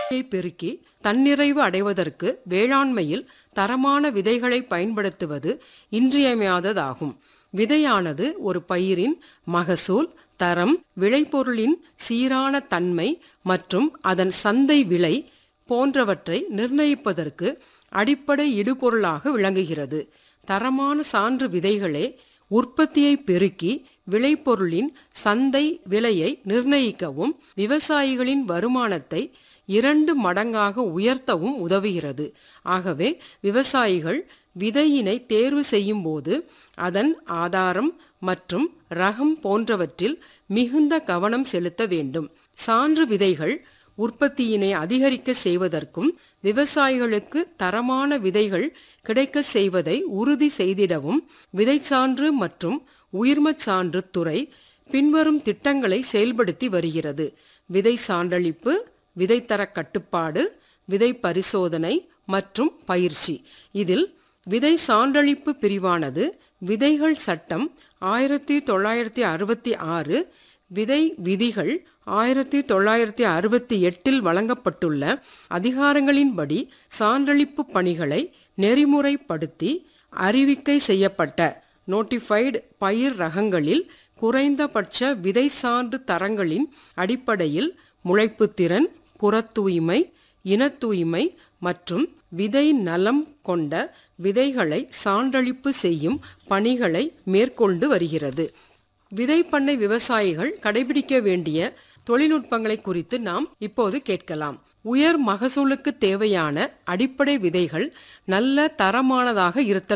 விதையை பெருக்கி தன்னிறைவு அடைவதற்கு வேளாண்மையில் தரமான விதைகளை பயன்படுத்துவது இன்றியமையாததாகும் விதையானது ஒரு பயிரின் மகசூல் தரம் விளைபொருளின் சீரான தன்மை மற்றும் அதன் சந்தை விலை போன்றவற்றை நிர்ணயிப்பதற்கு அடிப்படை இடுபொருளாக விளங்குகிறது தரமான சான்று விதைகளே உற்பத்தியை பெருக்கி விளைபொருளின் சந்தை விலையை நிர்ணயிக்கவும் விவசாயிகளின் வருமானத்தை இரண்டு மடங்காக உயர்த்தவும் உதவுகிறது ஆகவே விவசாயிகள் விதையினை தேர்வு செய்யும் போது அதன் ஆதாரம் மற்றும் ரகம் போன்றவற்றில் மிகுந்த கவனம் செலுத்த வேண்டும் சான்று விதைகள் உற்பத்தியினை அதிகரிக்க செய்வதற்கும் விவசாயிகளுக்கு தரமான விதைகள் கிடைக்க செய்வதை உறுதி செய்திடவும் விதைச்சான்று மற்றும் உயிர்மச் சான்று துறை பின்வரும் திட்டங்களை செயல்படுத்தி வருகிறது விதை சான்றளிப்பு விதைத்தர கட்டுப்பாடு விதை பரிசோதனை மற்றும் பயிற்சி இதில் விதை சான்றளிப்பு பிரிவானது விதைகள் சட்டம் ஆயிரத்தி தொள்ளாயிரத்தி அறுபத்தி ஆறு விதை விதிகள் ஆயிரத்தி தொள்ளாயிரத்தி அறுபத்தி எட்டில் வழங்கப்பட்டுள்ள அதிகாரங்களின்படி சான்றளிப்பு பணிகளை நெறிமுறைப்படுத்தி அறிவிக்கை செய்யப்பட்ட நோட்டிஃபைடு பயிர் ரகங்களில் குறைந்தபட்ச விதை சான்று தரங்களின் அடிப்படையில் முளைப்புத்திறன் புறத்தூய்மை இனத்தூய்மை மற்றும் விதை நலம் கொண்ட விதைகளை சான்றளிப்பு செய்யும் பணிகளை மேற்கொண்டு வருகிறது விதைப்பண்ணை விவசாயிகள் கடைபிடிக்க வேண்டிய தொழில்நுட்பங்களை குறித்து நாம் இப்போது கேட்கலாம் உயர் மகசூலுக்கு தேவையான அடிப்படை விதைகள் நல்ல தரமானதாக இருத்தல்